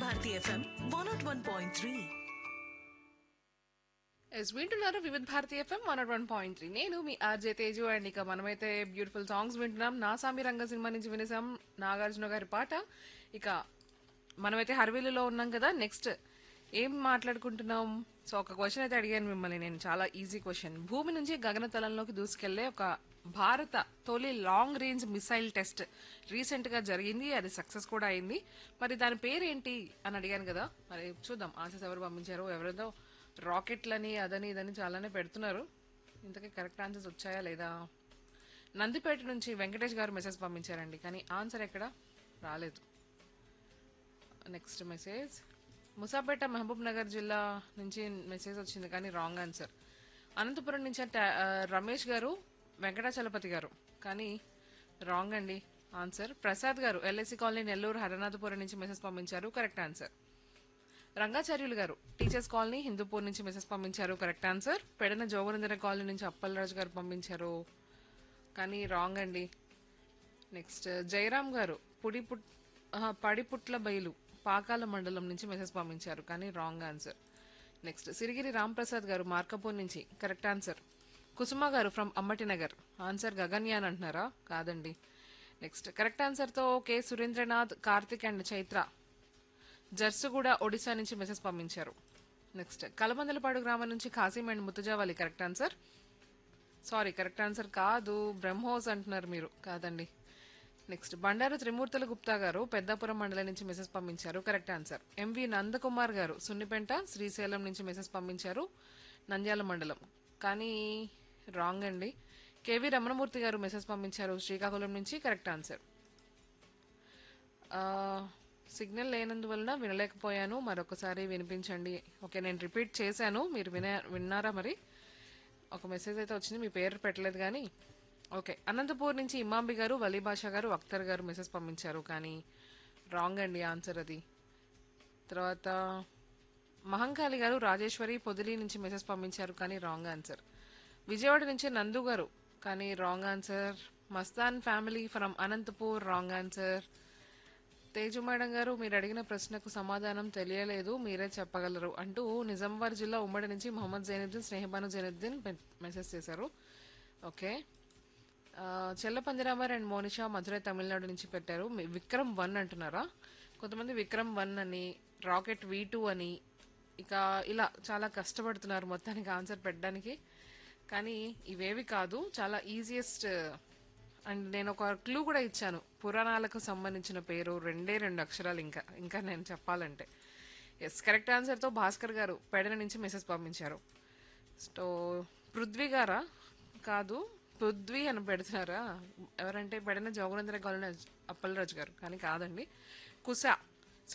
Bharati FM one nought one point three ఎస్ వింటున్నారు Vividh Bharati FM one one point three నేను మీ ఆర్జే తేజు అండ్ ఇక మనమైతే బ్యూటిఫుల్ సాంగ్స్ వింటున్నాం నా సామి రంగ సినిమా నుంచి వినేసాం నాగార్జున గారి పాట ఇక మనమైతే హర్వీలులో ఉన్నాం కదా నెక్స్ట్ ఏం మాట్లాడుకుంటున్నాం సో ఒక క్వశ్చన్ అయితే అడిగాను మిమ్మల్ని నేను చాలా ఈజీ క్వశ్చన్ భూమి నుంచి గగనతలంలోకి దూసుకెళ్లే ఒక భారత తొలి long range missile test recent గా జరిగింది అది సక్సెస్ కూడా అయింది మరి దాని పేరేంటి అని అడిగాను కదా మరి చూద్దాం ఆన్సర్స్ ఎవరు పంపించారు ఎవరిదో రాకెట్లని అదని ఇదని చాలానే పెడుతున్నారు ఇంతకీ కరెక్ట్ ఆన్సర్స్ వచ్చాయా లేదా నందిపేట నుంచి వెంకటేష్ గారు మెసేజ్ పంపించారండి కానీ ఆన్సర్ ఎక్కడ రాలేదు next message Musapet Mahabubnagar జిల్లా నుంచి మెసేజ్ వచ్చింది కానీ రాంగ్ ఆన్సర్ అనంతపురం నుంచి టా- ఆ, రమేష్ గారు వెంకటాచలపతి గారు కానీ రాంగ్ అండి ఆన్సర్ ప్రసాద్ గారు ఎల్ఐసి కాలనీ నెల్లూరు హరనాథపురం నుంచి మెసేజ్ పంపించారు కరెక్ట్ ఆన్సర్ రంగాచార్యులు గారు టీచర్స్ కాలనీ హిందూపూర్ నుంచి మెసేజ్ పంపించారు కరెక్ట్ ఆన్సర్ పెడన జోగనందర కాలనీ నుంచి అప్పలరాజు గారు పంపించారు కానీ రాంగ్ అండి నెక్స్ట్ జయరామ్ గారు పుడి పుట్ ఆహా, పడిపుట్ల బయలు పాకాల మండలం నుంచి మెసేజ్ పంపించారు కానీ wrong answer next Sirigiri Ramprasad గారు మార్కపూర్ నుంచి కరెక్ట్ ఆన్సర్ కుసుమ గారు ఫ్రమ్ అమ్మటి నగర్ ఆన్సర్ గగన్యాన్ అంటున్నారా కాదండి నెక్స్ట్ కరెక్ట్ ఆన్సర్తో కె సురేంద్రనాథ్ కార్తిక్ అండ్ చైత్ర జర్సుగూడ ఒడిశా నుంచి మెసేజ్ పంపించారు నెక్స్ట్ కలమందలపాడు గ్రామం నుంచి Khasim and Mutujavali correct answer sorry correct answer కాదు బ్రహ్మోస్ అంటున్నారు మీరు కాదండి నెక్స్ట్ బండారు త్రిమూర్తుల గుప్తా గారు పెద్దాపురం మండలం నుంచి మెసేజ్ పంపించారు కరెక్ట్ ఆన్సర్ ఎంవి నందకుమార్ గారు సున్నిపెంట శ్రీశైలం నుంచి మెసేజ్ పంపించారు నంద్యాల మండలం కానీ రాంగ్ అండి కేవి రమణమూర్తి గారు మెసేజ్ పంపించారు శ్రీకాకుళం నుంచి కరెక్ట్ ఆన్సర్ ఆ, సిగ్నల్ లేనందువలన వినలేకపోయాను మరొకసారి వినిపించండి ఓకే నేను రిపీట్ చేశాను మీరు విన విన్నారా మరి ఒక మెసేజ్ అయితే వచ్చింది మీ పేరు పెట్టలేదు కానీ ఓకే అనంతపూర్ నుంచి ఇమాంబి గారు వలీ బాషా గారు అఖ్తర్ గారు మెసేజ్ పంపించారు కానీ రాంగ్ అండి ఆన్సర్ అది తర్వాత మహంకాళి గారు రాజేశ్వరి పొదిలి నుంచి మెసేజ్ పంపించారు కానీ రాంగ్ ఆన్సర్ విజయవాడ నుంచి నందు గారు కానీ wrong answer Mastan family from Anantapur wrong answer Teju madam గారు మీరు అడిగిన ప్రశ్నకు సమాధానం తెలియలేదు మీరే చెప్పగలరు అంటూ నిజామాబాద్ జిల్లా ఉమ్మడి నుంచి మొహమ్మద్ జైనుద్దీన్ స్నేహబాను జైనుద్దీన్ మె- మెసేజ్ చేశారు ఓకే ఆ, చెల్ల పంజరామర్ అండ్ మోనిషా మధురై తమిళనాడు నుంచి పెట్టారు మీ- విక్రమ్ వన్ అంటున్నారా కొంతమంది విక్రమ్ వన్ అని రాకెట్ వి టూ అని ఇక ఇలా చాలా కష్టపడుతున్నారు మొత్తానికి ఆన్సర్ పెట్టడానికి కానీ ఇవేవి కాదు చాలా ఈజియెస్ట్ అండ్ నేను ఒక క్లూ కూడా ఇచ్చాను పురాణాలకు సంబంధించిన పేరు రెండే రెండు అక్షరాలు ఇంకా ఇంకా నేను చెప్పాలంటే ఎస్ కరెక్ట్ ఆన్సర్తో భాస్కర్ గారు పెడన నుంచి మెసేజ్ పంపించారు సో పృథ్వీ గారా కాదు పృథ్వీ అని పెడుతున్నారా ఎవరంటే పెడన జోగునందర కాలనీ అప్పలరాజు గారు కానీ కాదండి కుస